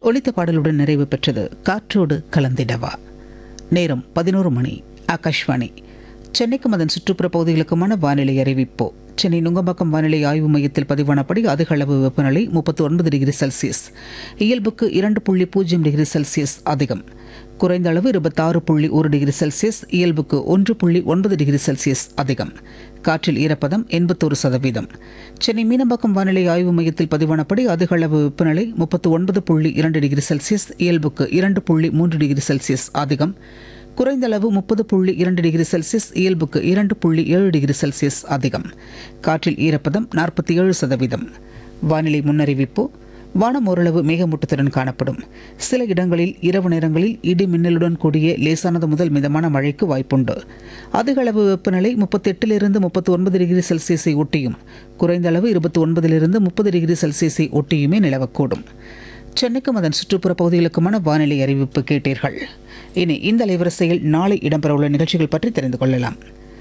ஒலித்த பாடலுடன் நிறைவு பெற்றது காற்றோடு கலந்திடவா நேரம் பதினோரு மணி ஆகாஷ்வாணி சென்னைக்கும் அதன் சுற்றுப்புற பகுதிகளுக்குமான வானிலை அறிவிப்பு சென்னை நுங்கம்பாக்கம் வானிலை ஆய்வு மையத்தில் பதிவானபடி அதிக அளவு வெப்பநிலை முப்பத்தி ஒன்பது டிகிரி செல்சியஸ் இயல்புக்கு இரண்டு புள்ளி பூஜ்ஜியம் டிகிரி செல்சியஸ் அதிகம் குறைந்த அளவு இருபத்தாறு புள்ளி ஒரு டிகிரி செல்சியஸ் இயல்புக்கு ஒன்று புள்ளி ஒன்பது டிகிரி செல்சியஸ் அதிகம் காற்றில் ஈரப்பதம் எண்பத்தோரு சதவீதம் சென்னை மீனம்பாக்கம் வானிலை ஆய்வு மையத்தில் பதிவானபடி அதிக அளவு வெப்பநிலை முப்பத்து ஒன்பது புள்ளி இரண்டு டிகிரி செல்சியஸ் இயல்புக்கு இரண்டு புள்ளி மூன்று டிகிரி செல்சியஸ் அதிகம் குறைந்த அளவு முப்பது புள்ளி இரண்டு டிகிரி செல்சியஸ் இயல்புக்கு இரண்டு புள்ளி ஏழு டிகிரி செல்சியஸ் அதிகம் காற்றில் ஈரப்பதம் நாற்பத்தி ஏழு சதவீதம் வானிலை முன்னறிவிப்பு வானம் ஓரளவு மேகமூட்டத்துடன் காணப்படும் சில இடங்களில் இரவு நேரங்களில் இடி மின்னலுடன் கூடிய லேசானது முதல் மிதமான மழைக்கு வாய்ப்புண்டு அதிக அளவு வெப்பநிலை முப்பத்தி எட்டிலிருந்து முப்பத்தி ஒன்பது டிகிரி செல்சியஸை ஒட்டியும் குறைந்த அளவு இருபத்தி ஒன்பதிலிருந்து முப்பது டிகிரி செல்சியஸை ஒட்டியுமே நிலவக்கூடும் சென்னைக்கும் அதன் சுற்றுப்புற பகுதிகளுக்குமான வானிலை அறிவிப்பு கேட்டீர்கள் இனி இந்த அலைவரிசையில் நாளை இடம்பெறவுள்ள நிகழ்ச்சிகள் பற்றி தெரிந்து கொள்ளலாம்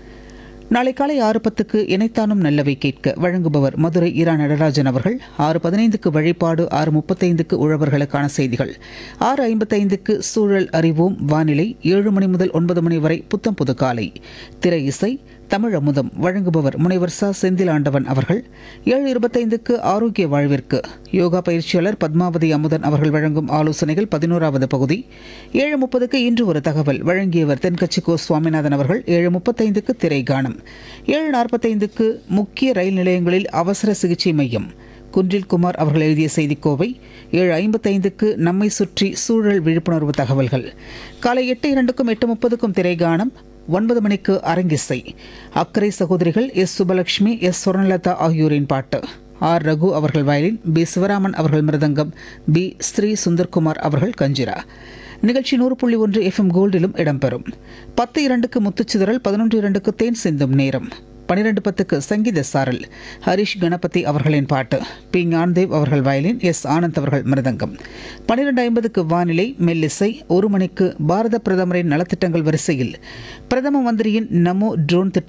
நாளை காலை ஆறு பத்துக்கு இணைத்தானும் நல்லவை கேட்க வழங்குபவர் மதுரை இரா நடராஜன் அவர்கள் ஆறு பதினைந்துக்கு வழிபாடு ஆறு முப்பத்தைந்துக்கு உழவர்களுக்கான செய்திகள் ஆறு ஐம்பத்தைந்துக்கு சூழல் அறிவோம் வானிலை ஏழு மணி முதல் ஒன்பது மணி வரை புத்தம் புது காலை திரை இசை தமிழ் அமுதம் வழங்குபவர் முனைவர் ச செந்தில் ஆண்டவன் அவர்கள் ஏழு இருபத்தைந்துக்கு ஆரோக்கிய வாழ்விற்கு யோகா பயிற்சியாளர் பத்மாவதி அமுதன் அவர்கள் வழங்கும் ஆலோசனைகள் பதினோராவது பகுதி ஏழு முப்பதுக்கு இன்று ஒரு தகவல் வழங்கியவர் தென்கட்சி கோ சுவாமிநாதன் அவர்கள் ஏழு முப்பத்தைந்துக்கு திரை கானம் ஏழு நாற்பத்தைந்துக்கு முக்கிய ரயில் நிலையங்களில் அவசர சிகிச்சை மையம் குன்றில் குமார் அவர்கள் எழுதிய செய்திக்கோவை ஏழு ஐம்பத்தைந்துக்கு நம்மை சுற்றி சூழல் விழிப்புணர்வு தகவல்கள் காலை எட்டு இரண்டுக்கும் எட்டு முப்பதுக்கும் திரைகானம் ஒன்பது மணிக்கு அரங்கிசை அக்கரை சகோதரிகள் எஸ் சுபலட்சுமி எஸ் சுவர்ணலதா ஆகியோரின் பாட்டு ஆர் ரகு அவர்கள் வயலின் பி சிவராமன் அவர்கள் மிருதங்கம் பி ஸ்ரீ சுந்தர்குமார் அவர்கள் கஞ்சிரா நிகழ்ச்சி நூறு புள்ளி ஒன்று எஃப்எம் கோல்டிலும் இடம்பெறும் பத்து இரண்டுக்கு முத்துச்சிதறல் பதினொன்று இரண்டுக்கு தேன் சிந்தும் நேரம் பனிரெண்டு பத்துக்கு சங்கீத சாரல் ஹரிஷ் கணபதி அவர்களின் பாட்டு பி ஞான்தேவ் அவர்கள் வயலின் எஸ் ஆனந்த் அவர்கள் மிருதங்கம் பனிரெண்டு ஐம்பதுக்கு வானிலை மெல்லிசை ஒரு மணிக்கு பாரத பிரதமரின் நலத்திட்டங்கள் வரிசையில் பிரதம மந்திரியின் நமோ ட்ரோன் திட்டம்